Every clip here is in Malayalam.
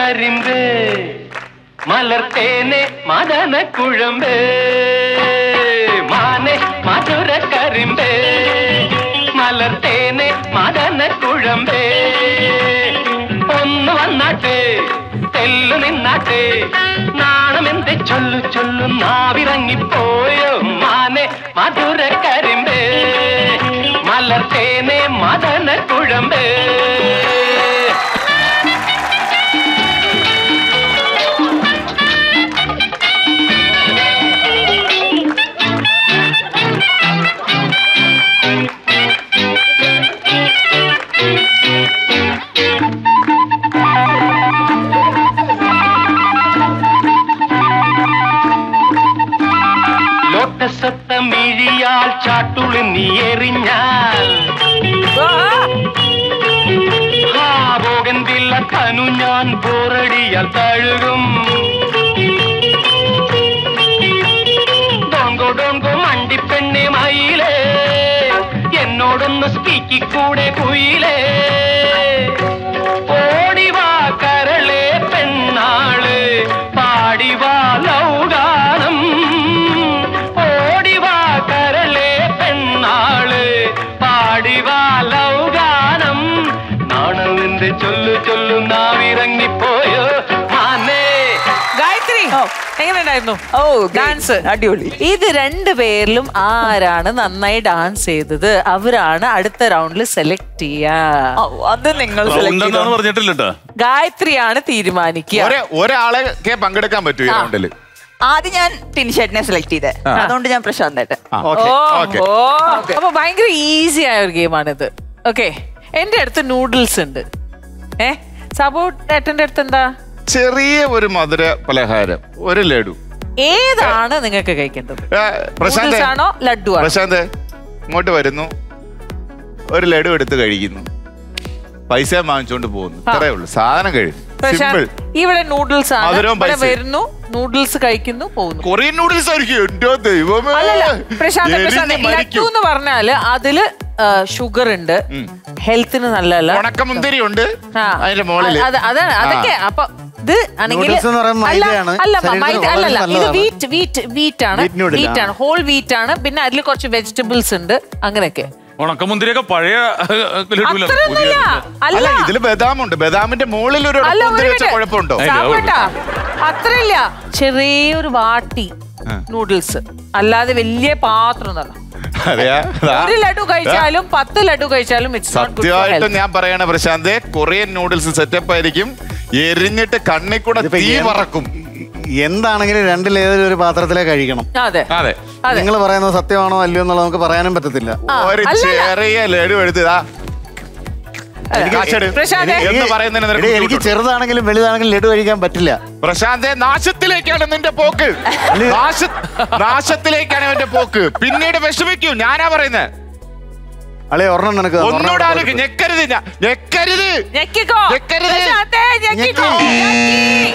കരിമ്പേ മലർത്തേനെ മദന കുഴമ്പേ മാനെ മധുര കരിമ്പേ മലർത്തേനെ മദന കുഴമ്പേ ഒന്ന് വന്നാട്ടെ തെല്ലു നിന്നാട്ടെ നാണമെന്ത് ചൊല്ലു ചൊല്ലു നാവിറങ്ങിപ്പോയോ മാനെ മധുര കരിമ്പേ മലർത്തേനെ മദന കുഴമ്പേ ലോട്ടസത്ത മിഴിയാൽ ചാട്ടുളി നീ എറിഞ്ഞാൽ ബോഗൻവില്ല കനു ഞാൻ പോറടിയാൽ തഴുകും ഡോങ്കോ ഡോങ്കോ മണ്ടിപ്പെണ്ണെ മയിലേ എന്നോടൊന്ന് സ്പീക്കിക്കൂടെ കുയിലേ ഓടിവാ കരളെ പെണ്ണാള് പാടിവാ ലൗഗാനം ഓടിവാ കരളെ പെണ്ണാള് പാടിവാ ലൗഗാനം നാണവിന്റെ ചൊല്ലു ചൊല്ലു നാവിറങ്ങിപ്പോയോ മാനേ ഗായത്രി എങ്ങനെയുണ്ടായിരുന്നു ഓ ഡാൻസ് അടിപൊളി ഇത് രണ്ട് പേരിലും ആരാണ് നന്നായി ഡാൻസ് ചെയ്തത് അവരാണ് അടുത്ത റൗണ്ടിൽ സെലക്ട് ചെയ്യാ ഓ, അത് നിങ്ങൾ select ഉണ്ടെന്നാണ് ചെയ്തോ. പറഞ്ഞിട്ടില്ലട്ടോ ഗായത്രിയാണ് തീരുമാനിക്കുക ഒരേ ഒരാളെ പങ്കെടുക്കാൻ പറ്റൂ ഈ റൗണ്ടിൽ ആദ്യം ഞാൻ ടിൻഷേട്ടിനെ സെലക്ട് ചെയ്തേ അതുകൊണ്ട് ഞാൻ പ്രശാന്ത് ഏട്ടൻ ഓക്കെ ഓ, ഓക്കെ ഓ. അപ്പൊ ഭയങ്കര ഈസി ആയ ഒരു ഗെയിമാണിത് ഓക്കെ എന്റെ അടുത്ത് നൂഡിൽസ് ഉണ്ട് ഏ സബോ ഏട്ടന്റെ അടുത്ത് എന്താ ചെറിയ ഒരു മധുര പലഹാരം ഒരു ലഡു ഏതാണ് നിങ്ങൾക്ക് കഴിക്കേണ്ടത് ഏ, പ്രശാന്ത് നൂഡിൽസ് ആണോ ലഡു ആണോ പ്രശാന്ത് ഇങ്ങോട്ട് വരുന്നു ഒരു ലഡു എടുത്ത് കഴിക്കുന്നു പൈസ വാങ്ങിച്ചോണ്ട് പോകുന്നു ഇത്രേ ഉള്ളൂ സാധനം കഴിയും സിമ്പിൾ പ്രശാന്ത് ഇവിടെ നൂഡിൽസ് ആണ് മധുരവും ഇവിടെ പൈസയും. വരുന്നു നൂഡിൽസ് കഴിക്കുന്നു പോകുന്നു കൊറിയൻ നൂഡിൽസ് ആയിരിക്കും എന്റെ ദൈവമേ അല്ലല്ല പ്രശാന്ത് എരിഞ്ഞ് പ്രശാന്ത് ലഡു മരിക്കും. എന്ന് പറഞ്ഞാല് അതില് ഷുഗർ ഉണ്ട് ഹെൽത്തിന് നല്ലതല്ല ഉണക്കമുന്തിരി ഉണ്ട് ആ. അതിന്റെ മുകളില് അത് അതാണ് അതൊക്കെ അപ്പൊ ഇത് ആണെങ്കിൽ Noodles എന്ന് പറയുന്നത് അല്ല മൈദയാണ്. അല്ല ശരീരത്തിന് മൈദ വളരെ അല്ലല്ല ഇത് നല്ലതാണ്. വീറ്റ് വീറ്റ് വീറ്റ് ആണ് Wheat noodle, വീറ്റ് ആ. ആണ് ഹോൾ വീറ്റ് ആണ് പിന്നെ അതിൽ കുറച്ച് വെജിറ്റബിൾസ് ഉണ്ട് അങ്ങനെയൊക്കെ ഉണക്കമുന്തിരിയൊക്കെ പഴയ ലഡുവിലാണ്. അത്രയൊന്നുമില്ല അല്ല അല്ല ഇതില് ബദാമുണ്ട് ബദാമിന്റെ മുകളിൽ ഒരു അല്ല ഒരു ഉണക്കമുന്തിരി വെച്ച minute. കുഴപ്പമുണ്ടോ അതില്ല, സാബുട്ടാ, അത്രയില്ല ചെറിയൊരു വാട്ടി നൂഡിൽസ് അല്ലാതെ വലിയ പാത്രം ഒന്നല്ല അതെയാ അതാ. ഒരു ലഡു കഴിച്ചാലും പത്ത് ലഡു കഴിച്ചാലും ഇറ്റ്സ് നോട്ട് ഗുഡ് ഫോർ സത്യമായിട്ടും ഹെൽത്ത് ഞാൻ പറയണ പ്രശാന്ത് കൊറിയൻ നൂഡിൽസ് സെറ്റപ്പ് ആയിരിക്കും എരിഞ്ഞിട്ട് കണ്ണിൽ കൂടെ ഇതിപ്പോ തീ എന്ത്- പറക്കും എന്താണെങ്കിലും രണ്ടിലേതൊരു ഒരു പാത്രത്തിലേ കഴിക്കണം അതെ അതെ അതെ. നിങ്ങൾ പറയുന്നത് സത്യമാണോ അല്ലയോ എന്നുള്ളത് നമുക്ക് പറയാനും പറ്റത്തില്ല ആ, ഒരു അല്ലല്ല. ചെറിയ ലഡു എടുത്തതാ കാശെടു. പ്രശാന്തേ. എന്ന് പറയുന്നതിന് നിനക്ക് എടീ, എനിക്ക് ബുദ്ധിമുട്ടുണ്ടോ? ചെറുതാണെങ്കിലും വലുതാണെങ്കിലും ലഡു കഴിക്കാൻ പറ്റില്ല പ്രശാന്തെ നാശത്തിലേക്കാണ് നിന്റെ പോക്ക് നാശ- നാശത്തിലേക്കാണ് എന്റെ പോക്ക് പിന്നീട് വിഷമിക്കൂ ഞാനാ പറയുന്നത് അളേ ഒരെണ്ണം നിനക്ക് തന്നു, ഒരെണ്ണം ഒന്നുകൂടെ ഇവിടെ ആലോചിക്ക് ഞെക്കരുത് ഞാൻ ഞെക്കരുത് ഞെക്കിക്കോ ഞെക്കരുത്. പ്രശാന്തേ, ഞെക്കിക്കോ ഞെക്കി.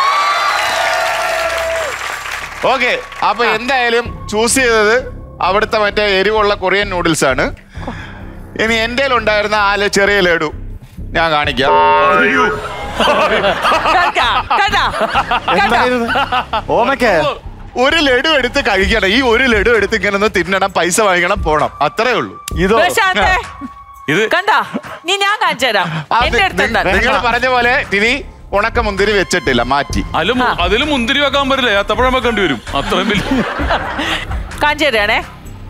ഓക്കെ അപ്പൊ എന്തായാലും ചൂസ് ചെയ്തത് അവിടുത്തെ മറ്റേ എരിവുള്ള കൊറിയൻ നൂഡിൽസ് ആണ് ഇനി എന്റെ ഉണ്ടായിരുന്ന ആ ല- ചെറിയ ലഡു ഞാൻ കാണിക്കാം കണ്ടാ? കണ്ടാ? കണ്ടാ? എന്തായിരുന്നു? ഓമയ്ക്ക ഒരു ലഡു എടുത്ത് കഴിക്കണം ഈ ഒരു ലഡു എടുത്ത് ഇങ്ങനെ ഒന്ന് തിന്നണം പൈസ വാങ്ങിക്കണം പോണം അത്രേ ഉള്ളൂ ഇതോ പ്രശാന്തേ, ഇത് കണ്ടാ നീ ഞാൻ കാണിച്ചു തരാം എന്റെ അടുത്ത് എന്താ നിങ്ങൾ പറഞ്ഞ പോലെ ഇനി ഉണക്ക മുന്തിരി വെച്ചിട്ടില്ല മാറ്റി അതിലും അതിലും മുന്തിരി വെക്കാൻ പറ്റില്ല ഏത്തപ്പഴം വെക്കേണ്ടി വരും അത്രയും വലിയ കാണിച്ചു തരാണേ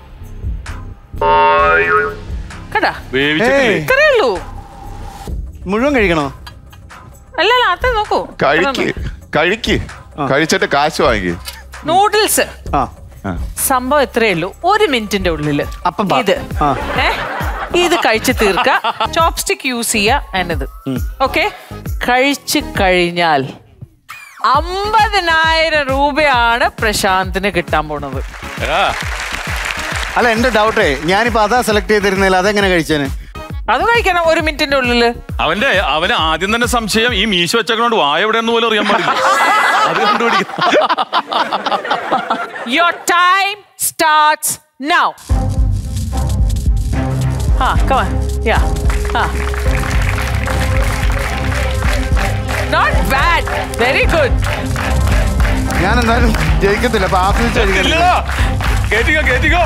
കണ്ടാ വേവിച്ചിട്ടില്ലേ ഇത്രേ ഉള്ളൂ മുഴുവൻ കഴിക്കണോ അല്ലല്ല അത് നോക്കൂ കഴിക്ക് കഴിക്ക് കഴിച്ചിട്ട് കാശ് വാങ്ങി നൂഡിൽസ് ആ സംഭവം ഇത്രയേ ഉള്ളൂ ഒരു മിനിറ്റിന്റെ ഉള്ളില് അപ്പം ബാ. ഇത് ആ. ഏ ഇത് കഴിച്ച് തീർക്ക ചോപ്സ്റ്റിക് യൂസ് ചെയ്യുക എന്നത് ഓക്കെ കഴിച്ചു കഴിഞ്ഞാൽ അമ്പതിനായിരം രൂപയാണ് പ്രശാന്തിന് കിട്ടാൻ പോണത് ആ, അല്ല എന്റെ ഡൗട്ടേ ഞാനിപ്പോ അതാ സെലക്ട് ചെയ്തിരുന്നില്ല അതെങ്ങനെ കഴിച്ചേന് അത് കഴിക്കണം ഒരു മിനിറ്റിന്റെ ഉള്ളില് അവന്റെ അവന് ആദ്യം തന്നെ സംശയം ഈ മീശ വെച്ചേക്കണോണ്ട് വായ എവിടെയെന്ന് പോലും അറിയാൻ പാടില്ല അത് കണ്ടുപിടിക്കും your time starts now ah come on yeah ah not bad very good ഞാൻ എന്തായാലും ജയിക്കത്തില്ല അപ്പൊ ആസ്വദിച്ച് കഴിക്കണം. ഇല്ലടാ. കേറ്റിക്കോ കേറ്റിക്കോ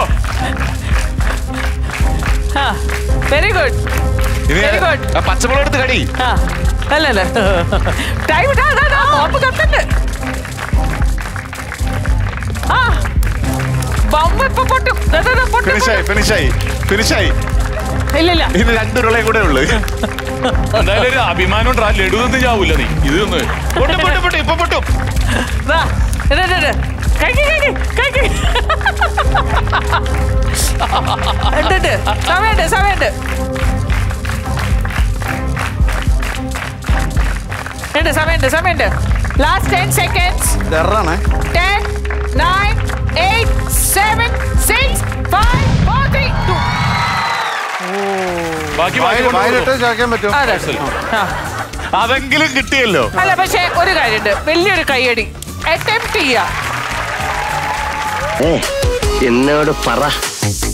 വെരി ഗുഡ് ഇനി Very good. ആ പച്ചമുളക് എടുത്ത് കടി ആ അല്ലല്ല ടൈം ബോംബ് കത്തുണ്ട് ആ ബോംബ് ഇപ്പൊ പൊട്ടും ദാ, ദാ, ദാ, പൊട്ടും, ഫിനിഷായി പൊട്ടും. ഫിനിഷായി ഫിനിഷായി ഇല്ലില്ല ഇനി രണ്ടു ഉരുളയും കൂടെ ഉള്ളു എന്തായാലും ഒരു അഭിമാനം ഉണ്ട് ആ ലഡു ഒന്നും ചാവൂല നീ ഇത് ഒന്ന് പൊട്ടും പൊട്ടും പൊട്ടും ഇപ്പൊ പൊട്ടും ദാ, ഇട്, ഇട്, ഇട്. കഴിക്ക്, കഴിക്ക്, കഴിക്ക്. ഉണ്ട്, ഉണ്ട്. സമയമുണ്ട് സമയമുണ്ട് ഉണ്ട് സമയമുണ്ട് സമയമുണ്ട് ലാസ്റ്റ് ടെൻ സെക്കൻഡ്സ് ടെററാണേ ten nine eight seven six five four three two ബാക്കി ബാക്കി കൊണ്ടുപോ. വായിലിട്ട് ചേർക്കാൻ പറ്റുമോ അതെ ആ അതെങ്കിലും കിട്ടിയല്ലോ അല്ല പക്ഷെ ഒരു കാര്യമുണ്ട് വലിയൊരു കൈയടി അറ്റംപ്റ്റ് ചെയ്യാം ഏ എന്നോട് പറ